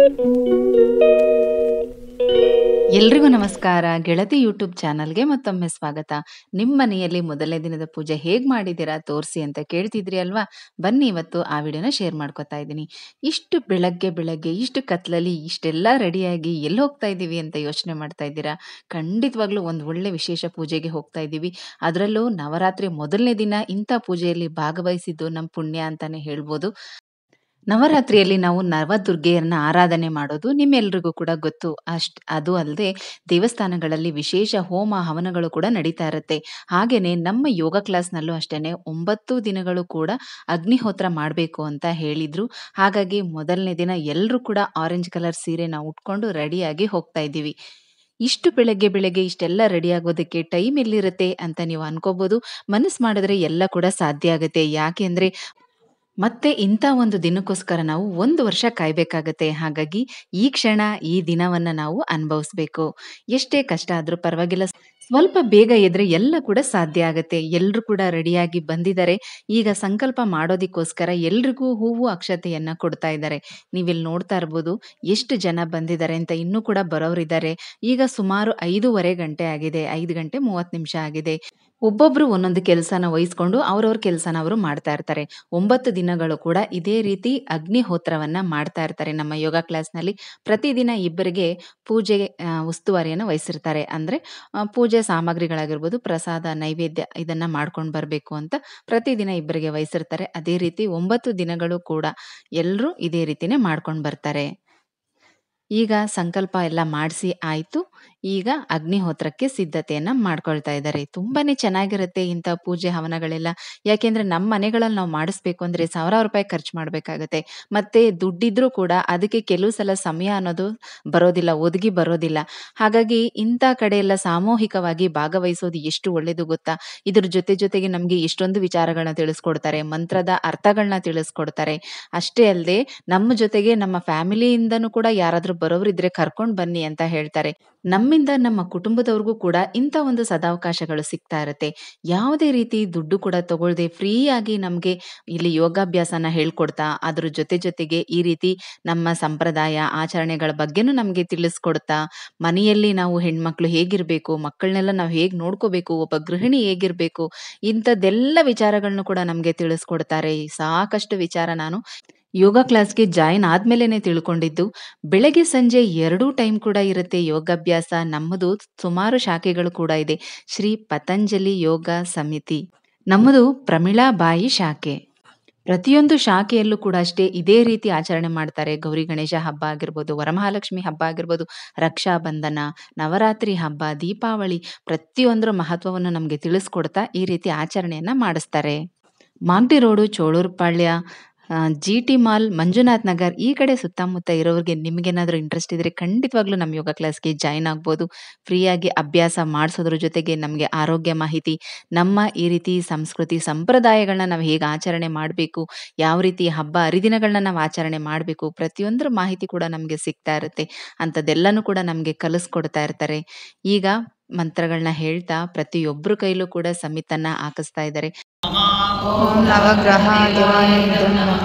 ಎಲ್ರಿಗೂ ನಮಸ್ಕಾರ ಗೆಳತಿ ಯೂಟ್ಯೂಬ್ ಚಾನಲ್ಗೆ ಮತ್ತೊಮ್ಮೆ ಸ್ವಾಗತ ನಿಮ್ಮ ಮನೆಯಲ್ಲಿ ಮೊದಲನೇ ದಿನದ ಪೂಜೆ ಹೇಗ್ ಮಾಡಿದ್ದೀರಾ ತೋರಿಸಿ ಅಂತ ಕೇಳ್ತಿದ್ರಿ ಅಲ್ವಾ ಬನ್ನಿ ಇವತ್ತು ಆ ವಿಡಿಯೋನ ಶೇರ್ ಮಾಡ್ಕೊತಾ ಇದ್ದೀನಿ ಇಷ್ಟು ಬೆಳಗ್ಗೆ ಬೆಳಗ್ಗೆ ಇಷ್ಟು ಕತ್ಲಲ್ಲಿ ಇಷ್ಟೆಲ್ಲ ರೆಡಿಯಾಗಿ ಎಲ್ಲಿ ಹೋಗ್ತಾ ಇದ್ದೀವಿ ಅಂತ ಯೋಚನೆ ಮಾಡ್ತಾ ಇದ್ದೀರಾ ಖಂಡಿತವಾಗ್ಲೂ ಒಂದು ಒಳ್ಳೆ ವಿಶೇಷ ಪೂಜೆಗೆ ಹೋಗ್ತಾ ಇದ್ದೀವಿ ಅದರಲ್ಲೂ ನವರಾತ್ರಿ ಮೊದಲನೇ ದಿನ ಇಂಥ ಪೂಜೆಯಲ್ಲಿ ಭಾಗವಹಿಸಿದ್ದು ನಮ್ಮ ಪುಣ್ಯ ಅಂತಾನೆ ಹೇಳ್ಬೋದು ನವರಾತ್ರಿಯಲ್ಲಿ ನಾವು ನವದುರ್ಗೆಯರನ್ನ ಆರಾಧನೆ ಮಾಡೋದು ನಿಮ್ಮೆಲ್ರಿಗೂ ಕೂಡ ಗೊತ್ತು ಅಷ್ಟ್ ಅದು ಅಲ್ಲದೆ ದೇವಸ್ಥಾನಗಳಲ್ಲಿ ವಿಶೇಷ ಹೋಮ ಹವನಗಳು ಕೂಡ ನಡೀತಾ ಇರುತ್ತೆ ಹಾಗೇನೆ ನಮ್ಮ ಯೋಗ ಕ್ಲಾಸ್ನಲ್ಲೂ ಅಷ್ಟೇನೆ ಒಂಬತ್ತು ದಿನಗಳು ಕೂಡ ಅಗ್ನಿಹೋತ್ರ ಮಾಡಬೇಕು ಅಂತ ಹೇಳಿದ್ರು ಹಾಗಾಗಿ ಮೊದಲನೇ ದಿನ ಎಲ್ಲರೂ ಕೂಡ ಆರೆಂಜ್ ಕಲರ್ ಸೀರೆನ ಉಟ್ಕೊಂಡು ರೆಡಿಯಾಗಿ ಹೋಗ್ತಾ ಇದ್ದೀವಿ ಇಷ್ಟು ಬೆಳಗ್ಗೆ ಬೆಳಗ್ಗೆ ಇಷ್ಟೆಲ್ಲ ರೆಡಿ ಆಗೋದಕ್ಕೆ ಟೈಮ್ ಎಲ್ಲಿರುತ್ತೆ ಅಂತ ನೀವು ಅನ್ಕೋಬಹುದು ಮನಸ್ಸು ಮಾಡಿದ್ರೆ ಎಲ್ಲ ಕೂಡ ಸಾಧ್ಯ ಆಗುತ್ತೆ ಯಾಕೆಂದ್ರೆ ಮತ್ತೆ ಇಂಥ ಒಂದು ದಿನಕ್ಕೋಸ್ಕರ ನಾವು ಒಂದು ವರ್ಷ ಕಾಯ್ಬೇಕಾಗತ್ತೆ ಹಾಗಾಗಿ ಈ ಕ್ಷಣ ಈ ದಿನವನ್ನ ನಾವು ಅನುಭವಿಸ್ಬೇಕು ಎಷ್ಟೇ ಕಷ್ಟ ಆದ್ರೂ ಪರವಾಗಿಲ್ಲ ಸ್ವಲ್ಪ ಬೇಗ ಎದ್ರೆ ಎಲ್ಲ ಕೂಡ ಸಾಧ್ಯ ಆಗತ್ತೆ ಎಲ್ರು ಕೂಡ ರೆಡಿಯಾಗಿ ಬಂದಿದ್ದಾರೆ ಈಗ ಸಂಕಲ್ಪ ಮಾಡೋದಕ್ಕೋಸ್ಕರ ಎಲ್ರಿಗೂ ಹೂವು ಅಕ್ಷತೆಯನ್ನ ಕೊಡ್ತಾ ಇದ್ದಾರೆ ನೀವಿಲ್ಲಿ ನೋಡ್ತಾ ಇರ್ಬೋದು ಎಷ್ಟು ಜನ ಬಂದಿದ್ದಾರೆ ಅಂತ ಇನ್ನೂ ಕೂಡ ಬರೋರಿದ್ದಾರೆ ಈಗ ಸುಮಾರು ಐದೂವರೆ ಗಂಟೆ ಆಗಿದೆ ಐದು ಗಂಟೆ ಮೂವತ್ತು ನಿಮಿಷ ಆಗಿದೆ ಒಬ್ಬೊಬ್ರು ಒಂದೊಂದು ಕೆಲಸನ ವಹಿಸ್ಕೊಂಡು ಅವ್ರವ್ರ ಕೆಲಸನ ಅವರು ಮಾಡ್ತಾ ಇರ್ತಾರೆ ಒಂಬತ್ತು ದಿನಗಳು ಕೂಡ ಇದೇ ರೀತಿ ಅಗ್ನಿಹೋತ್ರವನ್ನ ಮಾಡ್ತಾ ಇರ್ತಾರೆ ನಮ್ಮ ಯೋಗ ಕ್ಲಾಸ್ನಲ್ಲಿ ಪ್ರತಿದಿನ ಇಬ್ಬರಿಗೆ ಪೂಜೆ ಆ, ಉಸ್ತುವಾರಿಯನ್ನು ವಹಿಸಿರ್ತಾರೆ ಅಂದ್ರೆ ಆ, ಪೂಜೆ ಸಾಮಗ್ರಿಗಳಾಗಿರ್ಬೋದು ಪ್ರಸಾದ ನೈವೇದ್ಯ ಇದನ್ನ ಮಾಡ್ಕೊಂಡು ಬರಬೇಕು ಅಂತ ಪ್ರತಿದಿನ ಇಬ್ಬರಿಗೆ ವಹಿಸಿರ್ತಾರೆ ಅದೇ ರೀತಿ ಒಂಬತ್ತು ದಿನಗಳು ಕೂಡ ಎಲ್ಲರೂ ಇದೇ ರೀತಿನೇ ಮಾಡ್ಕೊಂಡು ಬರ್ತಾರೆ ಈಗ ಸಂಕಲ್ಪ ಎಲ್ಲ ಮಾಡಿಸಿ ಆಯ್ತು ಈಗ ಅಗ್ನಿಹೋತ್ರಕ್ಕೆ ಸಿದ್ಧತೆಯನ್ನ ಮಾಡ್ಕೊಳ್ತಾ ಇದ್ದಾರೆ ತುಂಬಾನೇ ಚೆನ್ನಾಗಿರುತ್ತೆ ಇಂಥ ಪೂಜೆ ಹವನಗಳೆಲ್ಲ ಯಾಕೆಂದ್ರೆ ನಮ್ಮ ಮನೆಗಳಲ್ಲಿ ನಾವು ಮಾಡಿಸ್ಬೇಕು ಅಂದ್ರೆ ಸಾವಿರಾರು ರೂಪಾಯಿ ಖರ್ಚು ಮಾಡ್ಬೇಕಾಗತ್ತೆ ಮತ್ತೆ ದುಡ್ಡಿದ್ರೂ ಕೂಡ ಅದಕ್ಕೆ ಕೆಲವು ಸಲ ಸಮಯ ಅನ್ನೋದು ಬರೋದಿಲ್ಲ ಒದಗಿ ಬರೋದಿಲ್ಲ ಹಾಗಾಗಿ ಇಂಥ ಕಡೆ ಎಲ್ಲ ಸಾಮೂಹಿಕವಾಗಿ ಭಾಗವಹಿಸೋದು ಎಷ್ಟು ಒಳ್ಳೇದು ಗೊತ್ತಾ ಇದ್ರ ಜೊತೆ ಜೊತೆಗೆ ನಮ್ಗೆ ಎಷ್ಟೊಂದು ವಿಚಾರಗಳನ್ನ ತಿಳಿಸ್ಕೊಡ್ತಾರೆ ಮಂತ್ರದ ಅರ್ಥಗಳನ್ನ ತಿಳಿಸ್ಕೊಡ್ತಾರೆ ಅಷ್ಟೇ ಅಲ್ಲದೆ ನಮ್ಮ ಜೊತೆಗೆ ನಮ್ಮ ಫ್ಯಾಮಿಲಿಯಿಂದನೂ ಕೂಡ ಯಾರಾದ್ರೂ ಬರೋರಿದ್ರೆ ಕರ್ಕೊಂಡ್ ಬನ್ನಿ ಅಂತ ಹೇಳ್ತಾರೆ ನಮ್ಮಿಂದ ನಮ್ಮ ಕುಟುಂಬದವ್ರಿಗೂ ಕೂಡ ಇಂಥ ಒಂದು ಸದಾವಕಾಶಗಳು ಸಿಗ್ತಾ ಇರುತ್ತೆ ಯಾವುದೇ ರೀತಿ ದುಡ್ಡು ಕೂಡ ತಗೊಳ್ದೆ ಫ್ರೀ ಆಗಿ ನಮ್ಗೆ ಇಲ್ಲಿ ಯೋಗಾಭ್ಯಾಸನ ಹೇಳ್ಕೊಡ್ತಾ ಅದ್ರ ಜೊತೆ ಜೊತೆಗೆ ಈ ರೀತಿ ನಮ್ಮ ಸಂಪ್ರದಾಯ ಆಚರಣೆಗಳ ಬಗ್ಗೆನೂ ನಮ್ಗೆ ತಿಳಿಸ್ಕೊಡ್ತಾ ಮನೆಯಲ್ಲಿ ನಾವು ಹೆಣ್ಮಕ್ಳು ಹೇಗಿರ್ಬೇಕು ಮಕ್ಕಳನ್ನೆಲ್ಲ ನಾವು ಹೇಗ್ ನೋಡ್ಕೋಬೇಕು ಒಬ್ಬ ಗೃಹಿಣಿ ಹೇಗಿರ್ಬೇಕು ಇಂಥದ್ದೆಲ್ಲ ವಿಚಾರಗಳನ್ನು ಕೂಡ ನಮ್ಗೆ ತಿಳಿಸ್ಕೊಡ್ತಾರೆ ಸಾಕಷ್ಟು ವಿಚಾರ ನಾನು ಯೋಗ ಕ್ಲಾಸ್ಗೆ ಜಾಯಿನ್ ಆದ್ಮೇಲೆನೆ ತಿಳ್ಕೊಂಡಿದ್ದು ಬೆಳಗ್ಗೆ ಸಂಜೆ ಎರಡೂ ಟೈಮ್ ಕೂಡ ಇರುತ್ತೆ ಯೋಗಾಭ್ಯಾಸ ನಮ್ಮದು ಸುಮಾರು ಶಾಖೆಗಳು ಕೂಡ ಇದೆ ಶ್ರೀ ಪತಂಜಲಿ ಯೋಗ ಸಮಿತಿ ನಮ್ಮದು ಪ್ರಮಿಳಾಬಾಯಿ ಶಾಖೆ ಪ್ರತಿಯೊಂದು ಶಾಖೆಯಲ್ಲೂ ಕೂಡ ಅಷ್ಟೇ ಇದೇ ರೀತಿ ಆಚರಣೆ ಮಾಡ್ತಾರೆ ಗೌರಿ ಗಣೇಶ ಹಬ್ಬ ಆಗಿರ್ಬೋದು ವರಮಹಾಲಕ್ಷ್ಮಿ ಹಬ್ಬ ಆಗಿರ್ಬೋದು ರಕ್ಷಾಬಂಧನ ನವರಾತ್ರಿ ಹಬ್ಬ ದೀಪಾವಳಿ ಪ್ರತಿಯೊಂದರ ಮಹತ್ವವನ್ನು ನಮಗೆ ತಿಳಿಸ್ಕೊಡ್ತಾ ಈ ರೀತಿ ಆಚರಣೆಯನ್ನ ಮಾಡಿಸ್ತಾರೆ Magadi road Cholurpalya G T mall Manjunath Nagar ಈ ಕಡೆ ಸುತ್ತಮುತ್ತ ಇರೋರಿಗೆ ನಿಮಗೇನಾದ್ರೂ ಇಂಟ್ರೆಸ್ಟ್ ಇದ್ರೆ ಖಂಡಿತವಾಗ್ಲೂ ನಮ್ಮ ಯೋಗ ಕ್ಲಾಸ್ಗೆ ಜಾಯಿನ್ ಆಗ್ಬೋದು ಫ್ರೀಯಾಗಿ ಅಭ್ಯಾಸ ಮಾಡಿಸೋದ್ರ ಜೊತೆಗೆ ನಮಗೆ ಆರೋಗ್ಯ ಮಾಹಿತಿ ನಮ್ಮ ಈ ರೀತಿ ಸಂಸ್ಕೃತಿ ಸಂಪ್ರದಾಯಗಳನ್ನ ನಾವು ಹೇಗೆ ಆಚರಣೆ ಮಾಡಬೇಕು ಯಾವ ರೀತಿ ಹಬ್ಬ ಹರಿದಿನಗಳನ್ನ ನಾವು ಆಚರಣೆ ಮಾಡಬೇಕು ಪ್ರತಿಯೊಂದರ ಮಾಹಿತಿ ಕೂಡ ನಮಗೆ ಸಿಗ್ತಾ ಇರುತ್ತೆ ಅಂಥದ್ದೆಲ್ಲನೂ ಕೂಡ ನಮಗೆ ಕಲಿಸ್ಕೊಡ್ತಾ ಇರ್ತಾರೆ ಈಗ ಮಂತ್ರಗಳನ್ನ ಹೇಳ್ತಾ ಪ್ರತಿಯೊಬ್ಬರ ಕೈಲೂ ಕೂಡ ಸಮಿತನ್ನ ಹಾಕಿಸ್ತಾ ಇದ್ದಾರೆ ಓಂ ನವಗ್ರಹಾಯ ನಮಃ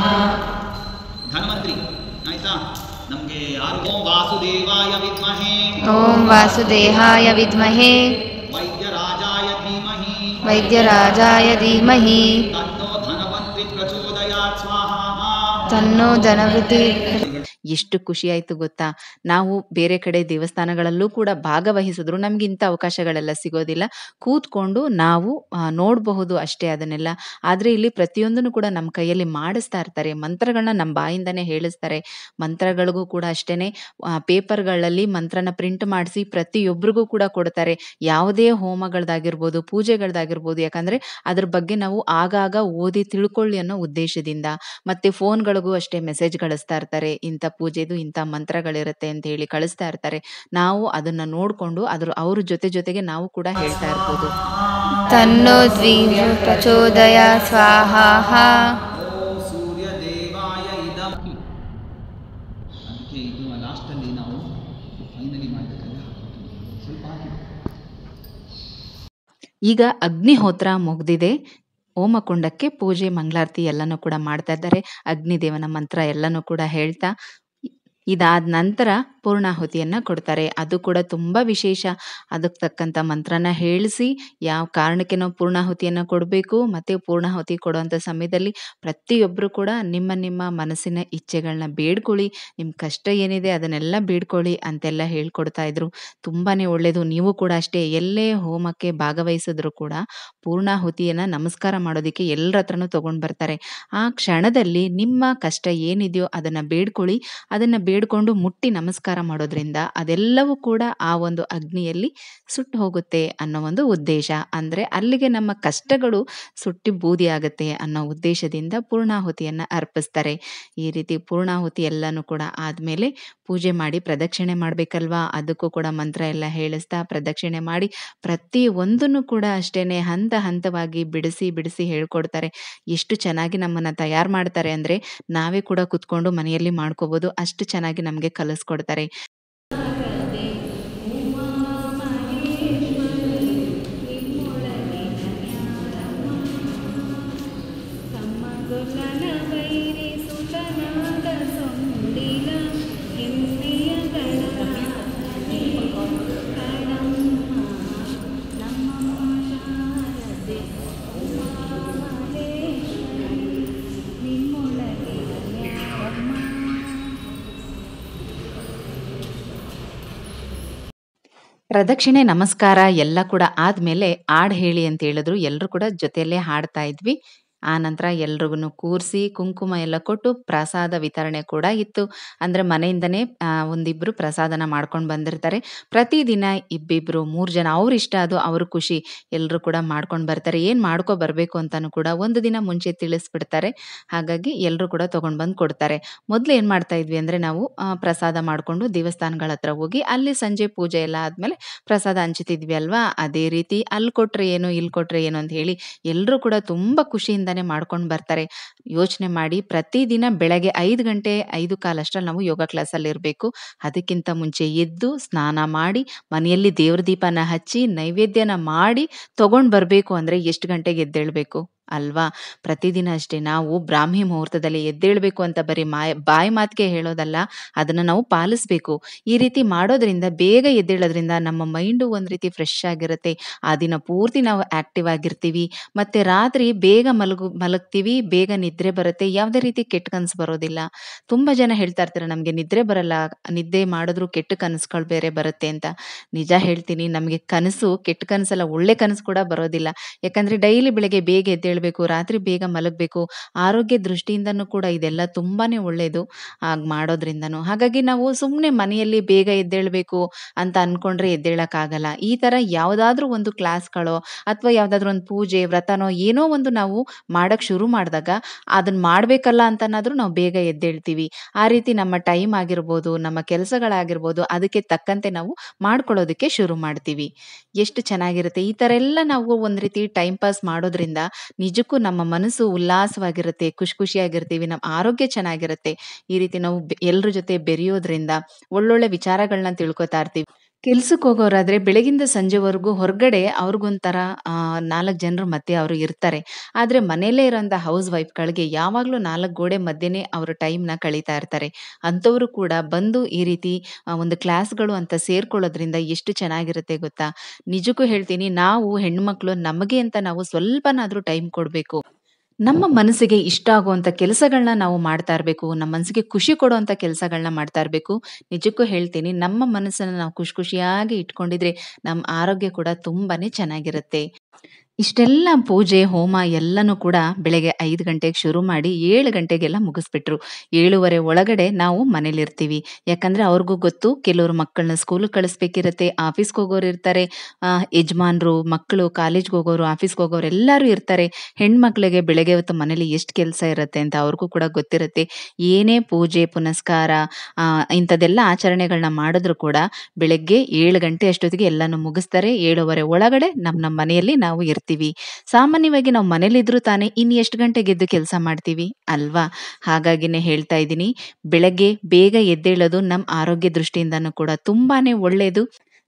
ಧನ್ವಂತ್ರಿ ಆಯ್ತಾ ನಮಗೆ ಯಾರು ಓಂ ವಾಸುದೇವಾಯ ವಿದ್ಮಹೇ ಓಂ ವಾಸುದೇಹಾಯ ವಿದ್ಮಹೇ ವೈದ್ಯರಾಜಾಯ ಧೀಮಹಿ ವೈದ್ಯರಾಜಾಯ ಧೀಮಹಿ ತನ್ನೋ ಧನವಂತ್ರಿ ಪ್ರಚೋದಯಾತ್ ಸ್ವಾಹಾ ತನ್ನೋ ಧನವೃತಿ ಎಷ್ಟು ಖುಷಿ ಆಯ್ತು ಗೊತ್ತಾ ನಾವು ಬೇರೆ ಕಡೆ ದೇವಸ್ಥಾನಗಳಲ್ಲೂ ಕೂಡ ಭಾಗವಹಿಸಿದ್ರು ನಮ್ಗೆ ಇಂಥ ಅವಕಾಶಗಳೆಲ್ಲ ಸಿಗೋದಿಲ್ಲ ಕೂತ್ಕೊಂಡು ನಾವು ಆ, ನೋಡಬಹುದು ಅಷ್ಟೇ ಅದನ್ನೆಲ್ಲ ಆದ್ರೆ ಇಲ್ಲಿ ಪ್ರತಿಯೊಂದನ್ನು ಕೂಡ ನಮ್ಮ ಕೈಯಲ್ಲಿ ಮಾಡಿಸ್ತಾ ಇರ್ತಾರೆ ಮಂತ್ರಗಳನ್ನ ನಮ್ಮ ಬಾಯಿಂದನೇ ಹೇಳಿಸ್ತಾರೆ ಮಂತ್ರಗಳಿಗೂ ಕೂಡ ಅಷ್ಟೇನೆ ಆ, ಪೇಪರ್ಗಳಲ್ಲಿ ಮಂತ್ರನ ಪ್ರಿಂಟ್ ಮಾಡಿಸಿ ಪ್ರತಿಯೊಬ್ಬರಿಗೂ ಕೂಡ ಕೊಡ್ತಾರೆ ಯಾವುದೇ ಹೋಮಗಳದಾಗಿರ್ಬೋದು ಪೂಜೆಗಳದಾಗಿರ್ಬೋದು ಯಾಕಂದ್ರೆ ಅದ್ರ ಬಗ್ಗೆ ನಾವು ಆಗಾಗ ಓದಿ ತಿಳ್ಕೊಳ್ಳಿ ಅನ್ನೋ ಉದ್ದೇಶದಿಂದ ಮತ್ತೆ ಫೋನ್ಗಳಿಗೂ ಅಷ್ಟೇ ಮೆಸೇಜ್ ಕಳಿಸ್ತಾ ಇರ್ತಾರೆ ಇಂಥ ಪೂಜೆದು ಇಂಥ ಮಂತ್ರಗಳಿರುತ್ತೆ ಅಂತ ಹೇಳಿ ಕಳಿಸ್ತಾ ಇರ್ತಾರೆ ನಾವು ಅದನ್ನ ನೋಡ್ಕೊಂಡು ಅದ್ರ ಅವ್ರ ಜೊತೆ ಜೊತೆಗೆ ನಾವು ಕೂಡ ಹೇಳ್ತಾ ಇರ್ಬೋದು ತನ್ನೋ ದ್ವೀಜ ಪ್ರಚೋದಯ ಸ್ವಾಹ ಓಂ ಸೂರ್ಯ ದೇವಾಯ ಇದಂ ಅದಕ್ಕೆ ಇದು ಲಾಸ್ಟಲ್ಲಿ ನಾವು ಫೈನಲಿ ಮಾಡಬೇಕಲ್ಲ ಸ್ವಲ್ಪ ಹಾಕಿ ಈಗ ಅಗ್ನಿಹೋತ್ರ ಮುಗ್ದಿದೆ ಹೋಮಕುಂಡಕ್ಕೆ ಪೂಜೆ ಮಂಗಳಾರತಿ ಎಲ್ಲನೂ ಕೂಡ ಮಾಡ್ತಾ ಇದ್ದಾರೆ ಅಗ್ನಿದೇವನ ಮಂತ್ರ ಎಲ್ಲನೂ ಕೂಡ ಹೇಳ್ತಾ ಇದಾದ ನಂತರ ಪೂರ್ಣಾಹುತಿಯನ್ನು ಕೊಡ್ತಾರೆ ಅದು ಕೂಡ ತುಂಬ ವಿಶೇಷ ಅದಕ್ಕೆ ತಕ್ಕಂಥ ಮಂತ್ರನ ಹೇಳಿಸಿ ಯಾವ ಕಾರಣಕ್ಕೆ ನಾವು ಪೂರ್ಣಾಹುತಿಯನ್ನು ಕೊಡಬೇಕು ಮತ್ತು ಪೂರ್ಣಾಹುತಿ ಕೊಡುವಂಥ ಸಮಯದಲ್ಲಿ ಪ್ರತಿಯೊಬ್ಬರು ಕೂಡ ನಿಮ್ಮ ನಿಮ್ಮ ಮನಸ್ಸಿನ ಇಚ್ಛೆಗಳನ್ನ ಬೇಡ್ಕೊಳ್ಳಿ ನಿಮ್ಮ ಕಷ್ಟ ಏನಿದೆ ಅದನ್ನೆಲ್ಲ ಬೇಡ್ಕೊಳ್ಳಿ ಅಂತೆಲ್ಲ ಹೇಳ್ಕೊಡ್ತಾ ಇದ್ರು ತುಂಬಾ ಒಳ್ಳೆಯದು ನೀವು ಕೂಡ ಅಷ್ಟೇ ಎಲ್ಲೇ ಹೋಮಕ್ಕೆ ಭಾಗವಹಿಸಿದ್ರು ಕೂಡ ಪೂರ್ಣಾಹುತಿಯನ್ನು ನಮಸ್ಕಾರ ಮಾಡೋದಕ್ಕೆ ಎಲ್ಲರ ಹತ್ರನೂ ತೊಗೊಂಡು ಬರ್ತಾರೆ ಆ ಕ್ಷಣದಲ್ಲಿ ನಿಮ್ಮ ಕಷ್ಟ ಏನಿದೆಯೋ ಅದನ್ನು ಬೇಡ್ಕೊಳ್ಳಿ ಅದನ್ನು ಬೇಡ್ಕೊಂಡು ಮುಟ್ಟಿ ನಮಸ್ಕಾರ ಮಾಡೋದ್ರಿಂದ ಅದೆಲ್ಲವೂ ಕೂಡ ಆ ಒಂದು ಅಗ್ನಿಯಲ್ಲಿ ಸುಟ್ಟು ಹೋಗುತ್ತೆ ಅನ್ನೋ ಒಂದು ಉದ್ದೇಶ ಅಂದರೆ ಅಲ್ಲಿಗೆ ನಮ್ಮ ಕಷ್ಟಗಳು ಸುಟ್ಟಿ ಬೂದಿ ಆಗುತ್ತೆ ಅನ್ನೋ ಉದ್ದೇಶದಿಂದ ಪೂರ್ಣಾಹುತಿಯನ್ನು ಅರ್ಪಿಸ್ತಾರೆ ಈ ರೀತಿ ಪೂರ್ಣಾಹುತಿ ಎಲ್ಲನೂ ಕೂಡ ಆದಮೇಲೆ ಪೂಜೆ ಮಾಡಿ ಪ್ರದಕ್ಷಿಣೆ ಮಾಡಬೇಕಲ್ವಾ ಅದಕ್ಕೂ ಕೂಡ ಮಂತ್ರ ಎಲ್ಲ ಹೇಳಿಸ್ತಾ ಪ್ರದಕ್ಷಿಣೆ ಮಾಡಿ ಪ್ರತಿ ಒಂದನ್ನು ಕೂಡ ಅಷ್ಟೇ ಹಂತ ಹಂತವಾಗಿ ಬಿಡಿಸಿ ಬಿಡಿಸಿ ಹೇಳ್ಕೊಡ್ತಾರೆ ಎಷ್ಟು ಚೆನ್ನಾಗಿ ನಮ್ಮನ್ನು ತಯಾರು ಮಾಡ್ತಾರೆ ಅಂದರೆ ನಾವೇ ಕೂಡ ಕುತ್ಕೊಂಡು ಮನೆಯಲ್ಲಿ ಮಾಡ್ಕೋಬೋದು ಅಷ್ಟು ಚೆನ್ನಾಗಿ ನಮಗೆ ಕಲಿಸ್ಕೊಡ್ತಾರೆ ಪ್ರದಕ್ಷಿಣೆ ನಮಸ್ಕಾರ ಎಲ್ಲ ಕೂಡ ಆದಮೇಲೆ ಹಾಡು ಹೇಳಿ ಅಂತ ಹೇಳಿದ್ರು ಎಲ್ಲರೂ ಕೂಡ ಜೊತೆಯಲ್ಲೇ ಹಾಡ್ತಾ ಇದ್ವಿ ಆ ನಂತರ ಎಲ್ರಿಗೂ ಕೂರಿಸಿ ಕುಂಕುಮ ಎಲ್ಲ ಕೊಟ್ಟು ಪ್ರಸಾದ ವಿತರಣೆ ಕೂಡ ಇತ್ತು ಅಂದರೆ ಮನೆಯಿಂದನೇ ಆ, ಒಂದಿಬ್ರು ಪ್ರಸಾದನ ಮಾಡ್ಕೊಂಡು ಬಂದಿರ್ತಾರೆ ಪ್ರತಿದಿನ ಇಬ್ಬಿಬ್ರು ಮೂರು ಜನ ಅವ್ರ ಇಷ್ಟ ಅದು ಅವ್ರ ಖುಷಿ ಎಲ್ಲರೂ ಕೂಡ ಮಾಡ್ಕೊಂಡು ಬರ್ತಾರೆ ಏನು ಮಾಡ್ಕೊ ಬರಬೇಕು ಅಂತಾನು ಕೂಡ ಒಂದು ದಿನ ಮುಂಚೆ ತಿಳಿಸ್ಬಿಡ್ತಾರೆ ಹಾಗಾಗಿ ಎಲ್ಲರೂ ಕೂಡ ತೊಗೊಂಡು ಬಂದು ಕೊಡ್ತಾರೆ ಮೊದಲು ಏನು ಮಾಡ್ತಾ ಇದ್ವಿ ಅಂದರೆ ನಾವು ಆ, ಪ್ರಸಾದ ಮಾಡಿಕೊಂಡು ದೇವಸ್ಥಾನಗಳ ಹತ್ರ ಹೋಗಿ ಅಲ್ಲಿ ಸಂಜೆ ಪೂಜೆ ಎಲ್ಲ ಆದಮೇಲೆ ಪ್ರಸಾದ ಹಂಚ್ತಿದ್ವಿ ಅಲ್ವಾ ಅದೇ ರೀತಿ ಅಲ್ಲಿ ಕೊಟ್ರೆ ಏನು ಇಲ್ಲಿ ಕೊಟ್ರೆ ಏನು ಅಂತ ಹೇಳಿ ಎಲ್ಲರೂ ಕೂಡ ತುಂಬ ಖುಷಿಯಿಂದಾನೇ ಮಾಡ್ಕೊಂಡು ಬರ್ತಾರೆ ಯೋಚನೆ ಮಾಡಿ ಪ್ರತಿದಿನ ಬೆಳಗ್ಗೆ ಐದು ಗಂಟೆ ಐದು ಕಾಲಷ್ಟರಲ್ಲಿ ನಾವು ಯೋಗ ಕ್ಲಾಸಲ್ಲಿ ಇರಬೇಕು ಅದಕ್ಕಿಂತ ಮುಂಚೆ ಎದ್ದು ಸ್ನಾನ ಮಾಡಿ ಮನೆಯಲ್ಲಿ ದೇವ್ರ ದೀಪನ ಹಚ್ಚಿ ನೈವೇದ್ಯನ ಮಾಡಿ ತಗೊಂಡು ಬರಬೇಕು ಅಂದರೆ ಎಷ್ಟು ಗಂಟೆಗೆ ಎದ್ದೇಳಬೇಕು ಅಲ್ವಾ ಪ್ರತಿದಿನ ಅಷ್ಟೇ ನಾವು ಬ್ರಾಹ್ಮಿ ಮುಹೂರ್ತದಲ್ಲಿ ಎದ್ದೇಳಬೇಕು ಅಂತ ಬರೀ ಮಾಯ ಬಾಯಿ ಮಾತಿಗೆ ಹೇಳೋದಲ್ಲ ಅದನ್ನು ನಾವು ಪಾಲಿಸಬೇಕು ಈ ರೀತಿ ಮಾಡೋದ್ರಿಂದ ಬೇಗ ಎದ್ದೇಳೋದ್ರಿಂದ ನಮ್ಮ ಮೈಂಡು ಒಂದು ರೀತಿ ಫ್ರೆಶ್ ಆಗಿರುತ್ತೆ ಆ ದಿನ ಪೂರ್ತಿ ನಾವು ಆ್ಯಕ್ಟಿವ್ ಆಗಿರ್ತೀವಿ ಮತ್ತು ರಾತ್ರಿ ಬೇಗ ಮಲಗು ಮಲಗ್ತೀವಿ ಬೇಗ ನಿದ್ರೆ ಬರುತ್ತೆ ಯಾವುದೇ ರೀತಿ ಕೆಟ್ಟ ಕನಸು ಬರೋದಿಲ್ಲ ತುಂಬ ಜನ ಹೇಳ್ತಾ ಇರ್ತಾರೆ ನಮಗೆ ನಿದ್ರೆ ಬರಲ್ಲ ನಿದ್ದೆ ಮಾಡಿದ್ರು ಕೆಟ್ಟ ಕನಸುಗಳು ಬೇರೆ ಬರುತ್ತೆ ಅಂತ ನಿಜ ಹೇಳ್ತೀನಿ ನಮಗೆ ಕನಸು ಕೆಟ್ಟ ಕನಸಲ್ಲ ಒಳ್ಳೆ ಕನಸು ಕೂಡ ಬರೋದಿಲ್ಲ ಯಾಕಂದರೆ ಡೈಲಿ ಬೆಳಗ್ಗೆ ಬೇಗ ಎದ್ದೇಳಬೇಕು ರಾತ್ರಿ ಬೇಗ ಮಲಗಬೇಕು ಆರೋಗ್ಯ ದೃಷ್ಟಿಯಿಂದನೂ ಕೂಡ ಇದೆಲ್ಲ ತುಂಬಾ ಒಳ್ಳೆಯದು ಹಾಗೆ ಮಾಡೋದ್ರಿಂದನೂ ಹಾಗಾಗಿ ನಾವು ಸುಮ್ಮನೆ ಮನೆಯಲ್ಲಿ ಬೇಗ ಎದ್ದೇಳಬೇಕು ಅಂತ ಅಂದ್ಕೊಂಡ್ರೆ ಎದ್ದೇಳಕ್ಕಾಗಲ್ಲ ಈ ಥರ ಯಾವುದಾದ್ರೂ ಒಂದು ಕ್ಲಾಸ್ಗಳೋ ಅಥವಾ ಯಾವುದಾದ್ರೂ ಒಂದು ಪೂಜೆ ವ್ರತನೋ ಏನೋ ಒಂದು ನಾವು ಮಾಡೋಕ್ಕೆ ಶುರು ಮಾಡಿದಾಗ ಅದನ್ನು ಮಾಡಬೇಕಲ್ಲ ಅಂತನಾದರೂ ನಾವು ಬೇಗ ಎದ್ದೇಳ್ತೀವಿ ಆ ರೀತಿ ನಮ್ಮ ಟೈಮ್ ಆಗಿರ್ಬೋದು ನಮ್ಮ ಕೆಲಸಗಳಾಗಿರ್ಬೋದು ಅದಕ್ಕೆ ತಕ್ಕಂತೆ ನಾವು ಮಾಡ್ಕೊಳ್ಳೋದಕ್ಕೆ ಶುರು ಮಾಡ್ತೀವಿ ಎಷ್ಟು ಚೆನ್ನಾಗಿರುತ್ತೆ ಈ ಥರ ಎಲ್ಲ ನಾವು ಒಂದು ರೀತಿ ಟೈಮ್ ಪಾಸ್ ಮಾಡೋದ್ರಿಂದ ನಿಜಕ್ಕೂ ನಮ್ಮ ಮನಸ್ಸು ಉಲ್ಲಾಸವಾಗಿರುತ್ತೆ ಖುಷಿ ಖುಷಿಯಾಗಿರ್ತೀವಿ ನಮ್ಮ ಆರೋಗ್ಯ ಚೆನ್ನಾಗಿರುತ್ತೆ ಈ ರೀತಿ ನಾವು ಎಲ್ಲರ ಜೊತೆ ಬೆರೆಯೋದ್ರಿಂದ ಒಳ್ಳೊಳ್ಳೆ ವಿಚಾರಗಳನ್ನ ತಿಳ್ಕೊತಾ ಇರ್ತೀವಿ ಕೆಲ್ಸಕ್ಕೆ ಹೋಗೋರಾದ್ರೆ ಬೆಳಗಿಂದ ಸಂಜೆವರೆಗೂ ಹೊರಗಡೆ ಅವ್ರಿಗೊಂಥರ ನಾಲ್ಕು ಜನರ ಮಧ್ಯೆ ಅವರು ಇರ್ತಾರೆ ಆದರೆ ಮನೆಯಲ್ಲೇ ಇರೋಂಥ ಹೌಸ್ ವೈಫ್ಗಳಿಗೆ ಯಾವಾಗಲೂ ನಾಲ್ಕು ಗೋಡೆ ಮಧ್ಯೆನೇ ಅವರು ಟೈಮ್ನ ಕಳೀತಾ ಇರ್ತಾರೆ ಅಂಥವರು ಕೂಡ ಬಂದು ಈ ರೀತಿ ಆ, ಒಂದು ಕ್ಲಾಸ್ಗಳು ಅಂತ ಸೇರ್ಕೊಳ್ಳೋದ್ರಿಂದ ಎಷ್ಟು ಚೆನ್ನಾಗಿರುತ್ತೆ ಗೊತ್ತಾ ನಿಜಕ್ಕೂ ಹೇಳ್ತೀನಿ ನಾವು ಹೆಣ್ಮಕ್ಳು ನಮಗೆ ಅಂತ ನಾವು ಸ್ವಲ್ಪನಾದರೂ ಟೈಮ್ ಕೊಡಬೇಕು ನಮ್ಮ ಮನಸ್ಸಿಗೆ ಇಷ್ಟ ಆಗುವಂಥ ಕೆಲಸಗಳನ್ನ ನಾವು ಮಾಡ್ತಾ ಇರಬೇಕು ನಮ್ಮ ಮನಸ್ಸಿಗೆ ಖುಷಿ ಕೊಡುವಂಥ ಕೆಲಸಗಳನ್ನ ಮಾಡ್ತಾ ಇರಬೇಕು ನಿಜಕ್ಕೂ ಹೇಳ್ತೀನಿ ನಮ್ಮ ಮನಸ್ಸನ್ನು ನಾವು ಖುಷಿ ಖುಷಿಯಾಗಿ ಇಟ್ಕೊಂಡಿದ್ರೆ ನಮ್ಮ ಆರೋಗ್ಯ ಕೂಡ ತುಂಬಾನೇ ಚೆನ್ನಾಗಿರುತ್ತೆ ಇಷ್ಟೆಲ್ಲ ಪೂಜೆ ಹೋಮ ಎಲ್ಲನೂ ಕೂಡ ಬೆಳಗ್ಗೆ ಐದು ಗಂಟೆಗೆ ಶುರು ಮಾಡಿ ಏಳು ಗಂಟೆಗೆಲ್ಲ ಮುಗಿಸ್ಬಿಟ್ರು ಏಳುವರೆ ಒಳಗಡೆ ನಾವು ಮನೇಲಿರ್ತೀವಿ ಯಾಕಂದರೆ ಅವ್ರಿಗೂ ಗೊತ್ತು ಕೆಲವರು ಮಕ್ಕಳನ್ನ ಸ್ಕೂಲಿಗೆ ಕಳಿಸ್ಬೇಕಿರುತ್ತೆ ಆಫೀಸ್ಗೆ ಹೋಗೋರು ಇರ್ತಾರೆ ಆ, ಯಜಮಾನ್ರು ಮಕ್ಕಳು ಕಾಲೇಜ್ಗೆ ಹೋಗೋರು ಆಫೀಸ್ಗೆ ಹೋಗೋರು ಎಲ್ಲರೂ ಇರ್ತಾರೆ ಹೆಣ್ಮಕ್ಳಿಗೆ ಬೆಳಗ್ಗೆ ಹೊತ್ತು ಮನೇಲಿ ಎಷ್ಟು ಕೆಲಸ ಇರುತ್ತೆ ಅಂತ ಅವ್ರಿಗೂ ಕೂಡ ಗೊತ್ತಿರುತ್ತೆ ಏನೇ ಪೂಜೆ ಪುನಸ್ಕಾರ ಆ, ಇಂಥದ್ದೆಲ್ಲ ಆಚರಣೆಗಳನ್ನ ಮಾಡಿದ್ರು ಕೂಡ ಬೆಳಗ್ಗೆ ಏಳು ಗಂಟೆ ಅಷ್ಟೊತ್ತಿಗೆ ಎಲ್ಲನೂ ಮುಗಿಸ್ತಾರೆ ಏಳುವರೆ ಒಳಗಡೆ ನಮ್ಮ ನಮ್ಮ ಮನೆಯಲ್ಲಿ ನಾವು ಇರ್ತೀವಿ ಸಾಮಾನ್ಯವಾಗಿ ನಾವು ಮನೇಲಿದ್ರು ತಾನೇ ಇನ್ನು ಎಷ್ಟು ಗಂಟೆಗೆ ಎದ್ದು ಕೆಲಸ ಮಾಡ್ತೀವಿ ಅಲ್ವಾ ಹಾಗಾಗಿನೇ ಹೇಳ್ತಾ ಇದ್ದೀನಿ ಬೆಳಗ್ಗೆ ಬೇಗ ಎದ್ದೇಳೋದು ನಮ್ಮ ಆರೋಗ್ಯ ದೃಷ್ಟಿಯಿಂದನೂ ಕೂಡ ತುಂಬಾನೇ ಒಳ್ಳೆಯದು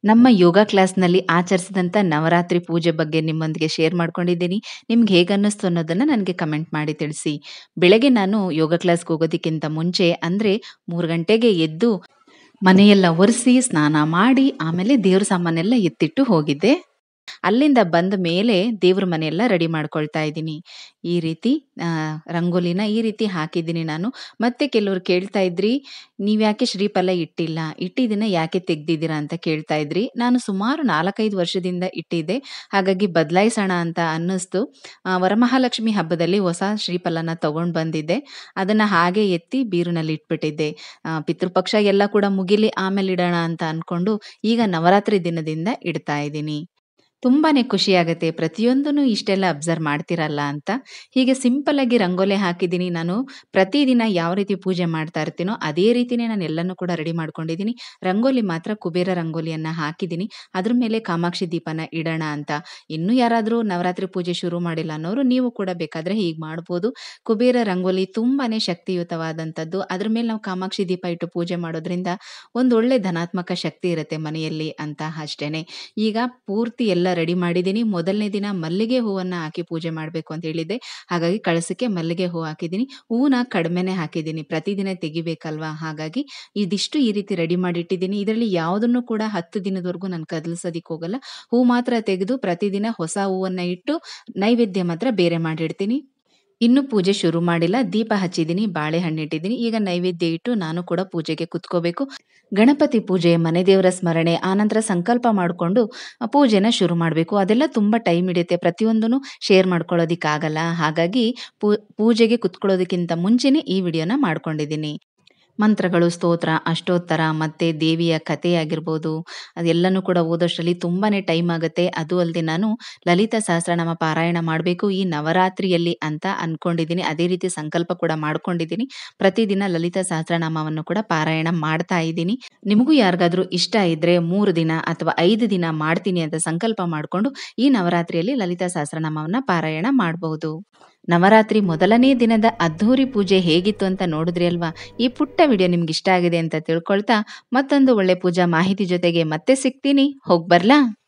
ನಮ್ಮ ಯೋಗ ಕ್ಲಾಸ್ನಲ್ಲಿ ಆಚರಿಸಿದಂಥ ನವರಾತ್ರಿ ಪೂಜೆ ಬಗ್ಗೆ ನಿಮ್ಮೊಂದಿಗೆ ಶೇರ್ ಮಾಡ್ಕೊಂಡಿದ್ದೀನಿ ನಿಮ್ಗೆ ಹೇಗೆ ಅನ್ನಿಸ್ತು ಅನ್ನೋದನ್ನು ನನಗೆ ಕಮೆಂಟ್ ಮಾಡಿ ತಿಳಿಸಿ ಬೆಳಗ್ಗೆ ನಾನು ಯೋಗ ಕ್ಲಾಸ್ಗೆ ಹೋಗೋದಕ್ಕಿಂತ ಮುಂಚೆ ಅಂದರೆ ಮೂರು ಗಂಟೆಗೆ ಎದ್ದು ಮನೆಯೆಲ್ಲ ಒರೆಸಿ ಸ್ನಾನ ಮಾಡಿ ಆಮೇಲೆ ದೇವ್ರ ಸಾಮಾನೆಲ್ಲ ಎತ್ತಿಟ್ಟು ಹೋಗಿದ್ದೆ ಅಲ್ಲಿಂದ ಬಂದ ಮೇಲೆ ದೇವ್ರ ಮನೆಯೆಲ್ಲ ರೆಡಿ ಮಾಡ್ಕೊಳ್ತಾ ಇದ್ದೀನಿ ಈ ರೀತಿ ಆ, ರಂಗೋಲಿನ ಈ ರೀತಿ ಹಾಕಿದ್ದೀನಿ ನಾನು ಮತ್ತೆ ಕೆಲವರು ಕೇಳ್ತಾ ಇದ್ರಿ ನೀವು ಯಾಕೆ ಶ್ರೀಫಲ ಇಟ್ಟಿಲ್ಲ ಇಟ್ಟಿದ್ದನ್ನ ಯಾಕೆ ತೆಗ್ದಿದ್ದೀರಾ ಅಂತ ಕೇಳ್ತಾ ಇದ್ರಿ ನಾನು ಸುಮಾರು ನಾಲ್ಕೈದು ವರ್ಷದಿಂದ ಇಟ್ಟಿದ್ದೆ ಹಾಗಾಗಿ ಬದಲಾಯಿಸೋಣ ಅಂತ ಅನ್ನಿಸ್ತು ಆ, ವರಮಹಾಲಕ್ಷ್ಮಿ ಹಬ್ಬದಲ್ಲಿ ಹೊಸ ಶ್ರೀಫಲನ ತಗೊಂಡು ಬಂದಿದ್ದೆ ಅದನ್ನ ಹಾಗೆ ಎತ್ತಿ ಬೀರುನಲ್ಲಿ ಇಟ್ಬಿಟ್ಟಿದ್ದೆ ಆ, ಪಿತೃಪಕ್ಷ ಎಲ್ಲ ಕೂಡ ಮುಗಿಲಿ ಆಮೇಲೆ ಇಡೋಣ ಅಂತ ಅನ್ಕೊಂಡು ಈಗ ನವರಾತ್ರಿ ದಿನದಿಂದ ಇಡ್ತಾ ಇದ್ದೀನಿ ತುಂಬಾನೇ ಖುಷಿ ಆಗುತ್ತೆ ಪ್ರತಿಯೊಂದನ್ನು ಇಷ್ಟೆಲ್ಲ ಅಬ್ಸರ್ವ್ ಮಾಡ್ತಿರಲ್ಲ ಅಂತ ಹೀಗೆ ಸಿಂಪಲ್ ಆಗಿ ರಂಗೋಲಿ ಹಾಕಿದ್ದೀನಿ ನಾನು ಪ್ರತಿದಿನ ಯಾವ ರೀತಿ ಪೂಜೆ ಮಾಡ್ತಾ ಇರ್ತೀನೋ ಅದೇ ರೀತಿನೇ ನಾನು ಎಲ್ಲನೂ ಕೂಡ ರೆಡಿ ಮಾಡ್ಕೊಂಡಿದ್ದೀನಿ ರಂಗೋಲಿ ಮಾತ್ರ ಕುಬೇರ ರಂಗೋಲಿಯನ್ನ ಹಾಕಿದ್ದೀನಿ ಅದ್ರ ಮೇಲೆ ಕಾಮಾಕ್ಷಿ ದೀಪನ ಇಡೋಣ ಅಂತ ಇನ್ನೂ ಯಾರಾದರೂ ನವರಾತ್ರಿ ಪೂಜೆ ಶುರು ಮಾಡಿಲ್ಲ ಅನ್ನೋರು ನೀವು ಕೂಡ ಬೇಕಾದ್ರೆ ಹೀಗೆ ಮಾಡ್ಬೋದು ಕುಬೇರ ರಂಗೋಲಿ ತುಂಬಾನೇ ಶಕ್ತಿಯುತವಾದಂಥದ್ದು ಅದ್ರ ಮೇಲೆ ನಾವು ಕಾಮಾಕ್ಷಿ ದೀಪ ಇಟ್ಟು ಪೂಜೆ ಮಾಡೋದ್ರಿಂದ ಒಂದು ಒಳ್ಳೆ ಧನಾತ್ಮಕ ಶಕ್ತಿ ಇರುತ್ತೆ ಮನೆಯಲ್ಲಿ ಅಂತ ಅಷ್ಟೇನೆ ಈಗ ಪೂರ್ತಿ ಎಲ್ಲ ರೆಡಿ ಮಾಡಿದ್ದೀನಿ ಮೊದಲನೇ ದಿನ ಮಲ್ಲಿಗೆ ಹೂವನ್ನ ಹಾಕಿ ಪೂಜೆ ಮಾಡಬೇಕು ಅಂತ ಹೇಳಿದ್ದೆ ಹಾಗಾಗಿ ಕಳಸಕ್ಕೆ ಮಲ್ಲಿಗೆ ಹೂ ಹಾಕಿದ್ದೀನಿ ಹೂವನ್ನ ಕಡಿಮೆನೆ ಹಾಕಿದ್ದೀನಿ ಪ್ರತಿದಿನ ತೆಗಿಬೇಕಲ್ವಾ ಹಾಗಾಗಿ ಇದಿಷ್ಟು ಈ ರೀತಿ ರೆಡಿ ಮಾಡಿ ಇಟ್ಟಿದ್ದೀನಿ ಇದರಲ್ಲಿ ಯಾವುದನ್ನು ಕೂಡ ಹತ್ತು ದಿನದವರೆಗೂ ನಾನು ಕದಲಿಸೋದಿಕ್ಕೆ ಹೋಗಲ್ಲ ಹೂ ಮಾತ್ರ ತೆಗೆದು ಪ್ರತಿದಿನ ಹೊಸ ಹೂವನ್ನ ಇಟ್ಟು ನೈವೇದ್ಯ ಮಾತ್ರ ಬೇರೆ ಮಾಡಿಡ್ತೀನಿ ಇನ್ನು ಪೂಜೆ ಶುರು ಮಾಡಿಲ್ಲ ದೀಪ ಹಚ್ಚಿದ್ದೀನಿ ಬಾಳೆಹಣ್ಣು ಇಟ್ಟಿದ್ದೀನಿ ಈಗ ನೈವೇದ್ಯ ಇಟ್ಟು ನಾನು ಕೂಡ ಪೂಜೆಗೆ ಕುತ್ಕೋಬೇಕು ಗಣಪತಿ ಪೂಜೆ ಮನೆ ದೇವರ ಸ್ಮರಣೆ ಆನಂತರ ಸಂಕಲ್ಪ ಮಾಡಿಕೊಂಡು ಪೂಜೆನ ಶುರು ಮಾಡಬೇಕು ಅದೆಲ್ಲ ತುಂಬ ಟೈಮ್ ಹಿಡಿಯುತ್ತೆ ಪ್ರತಿಯೊಂದನ್ನು ಶೇರ್ ಮಾಡ್ಕೊಳ್ಳೋದಿಕ್ಕಾಗಲ್ಲ ಹಾಗಾಗಿ ಪೂ ಪೂಜೆಗೆ ಕುತ್ಕೊಳ್ಳೋದಕ್ಕಿಂತ ಮುಂಚೆನೇ ಈ ವಿಡಿಯೋನ ಮಾಡ್ಕೊಂಡಿದ್ದೀನಿ ಮಂತ್ರಗಳು ಸ್ತೋತ್ರ ಅಷ್ಟೋತ್ತರ ಮತ್ತೆ ದೇವಿಯ ಕಥೆಯಾಗಿರ್ಬೋದು ಅದೆಲ್ಲನೂ ಕೂಡ ಓದೋಷ್ಟರಲ್ಲಿ ತುಂಬಾನೇ ಟೈಮ್ ಆಗುತ್ತೆ ಅದು ಅಲ್ಲದೆ ನಾನು ಲಲಿತ ಸಹಸ್ರನಾಮ ಪಾರಾಯಣ ಮಾಡಬೇಕು ಈ ನವರಾತ್ರಿಯಲ್ಲಿ ಅಂತ ಅನ್ಕೊಂಡಿದ್ದೀನಿ ಅದೇ ರೀತಿ ಸಂಕಲ್ಪ ಕೂಡ ಮಾಡ್ಕೊಂಡಿದ್ದೀನಿ ಪ್ರತಿದಿನ ಲಲಿತ ಸಹಸ್ರನಾಮವನ್ನು ಕೂಡ ಪಾರಾಯಣ ಮಾಡ್ತಾ ಇದ್ದೀನಿ ನಿಮಗೂ ಯಾರಿಗಾದ್ರೂ ಇಷ್ಟ ಇದ್ರೆ ಮೂರು ದಿನ ಅಥವಾ ಐದು ದಿನ ಮಾಡ್ತೀನಿ ಅಂತ ಸಂಕಲ್ಪ ಮಾಡಿಕೊಂಡು ಈ ನವರಾತ್ರಿಯಲ್ಲಿ ಲಲಿತ ಸಹಸ್ರನಾಮವನ್ನ ಪಾರಾಯಣ ಮಾಡಬಹುದು ನವರಾತ್ರಿ ಮೊದಲನೇ ದಿನದ ಅದ್ಧೂರಿ ಪೂಜೆ ಹೇಗಿತ್ತು ಅಂತ ನೋಡಿದ್ರಿ ಅಲ್ವಾ ಈ ಪುಟ್ಟ ವಿಡಿಯೋ ನಿಮ್ಗೆ ಇಷ್ಟ ಆಗಿದೆ ಅಂತ ತಿಳ್ಕೊಳ್ತಾ ಮತ್ತೊಂದು ಒಳ್ಳೆ ಪೂಜಾ ಮಾಹಿತಿ ಜೊತೆಗೆ ಮತ್ತೆ ಸಿಗ್ತೀನಿ ಹೋಗ್ ಬರ್ಲಾ